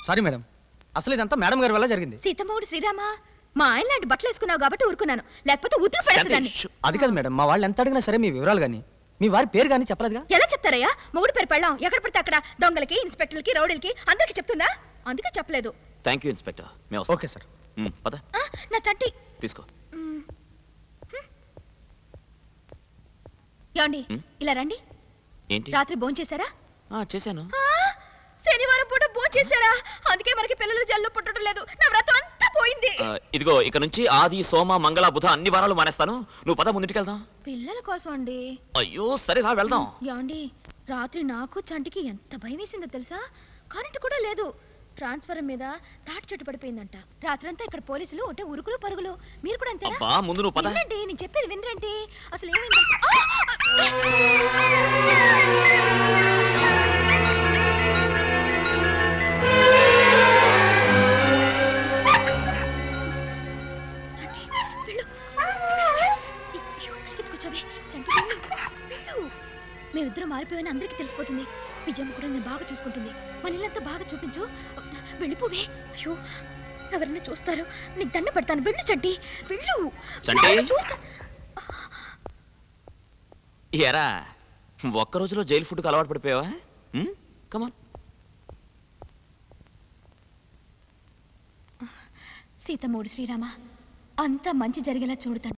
Sorry madam అసలు ఇదంతా madam గారి వల్ల జరిగింది సీతమ్మగుడు శ్రీరామ మా ఆయన లాంటి బట్టలు వేసుకున్నావు కాబట్టి ఊరుకున్నాను లేకపోతే ఉతికి పడేసేదాన్ని అది కాదు మేడం మా వాళ్ళు ఎంత అడిగినా సరే మీ వివరాలు కానీ మీ వారి పేరు కానీ చెప్పలేదుగా ఎలా చెప్తారయ్యా మొగుడు పేరు పెళ్ళాం ఎక్కడ పడితే అక్కడ దొంగలకి ఇన్స్పెక్టర్లకి రౌడీలకి అందరికి చెప్తుందా అందుకే చెప్పలేదు థ్యాంక్ యూ ఇన్స్పెక్టర్ మేము వస్తాం. ఓకే సార్ మ్, పద ఆ, నా చట్టి తీసుకో మ్. హ్మ్. ఏమండి హ్మ్? ఇలా రండి ఏంటి రాత్రి భోంచేశారా ఆ, చేశాను ఆ, శనివారం పూట భోంచేశారా అందుకే మనకి పిల్లలు జల్లు పుట్టడం లేదు నా వ్రతం అంతా పోయింది ఆ, ఇదిగో ఇక నుంచి ఆది సోమ మంగళ బుధ అన్ని వారాలు మానేస్తాను నువ్వు పద ముందుకి వెళ్దాం పిల్లల కోసం అండి అయ్యో సరే రా వెళ్దాం యాండి రాత్రి నాకు చంటికి ఎంత భయం వేసిందో తెలుసా కరెంట్ కూడా లేదు ట్రాన్స్ఫర్ మీద తాటి చెట్టు పడిపోయిందంట రాత్రంతా ఇక్కడ పోలీసులు ఒకటే ఉరుకులు పరుగులు మీరు కూడా అంతేనా అబ్బా ముందు నువ్వు పద వినండి నేను చెప్పేది వినరండి అసలు ఏమైందంటే ఆ! చంటి, వెళ్ళు. అయ్యో, ఇది కూర్చోవే. చంటి, వెళ్ళు. వెళ్ళు. మేమిద్దరం మారిపోయాని అందరికీ తెలిసిపోతుంది విజయమ్మ కూడా నేను బాగా చూసుకుంటుంది మన ఇల్లంతా బాగా చూపించు వెళ్ళిపోవే అయ్యో ఎవరైనా చూస్తారు నీకు దండ పెడతాను వెళ్ళు చంటి వెళ్ళు చంటి? నాన్న చూస్తా ఎరా ఒక్క రోజులో జైలు ఫుడ్కి అలవాటు పడిపోయావా కమాన్ సీతమ్మోడు శ్రీరామ అంతా మంచి జరిగేలా చూడుతాను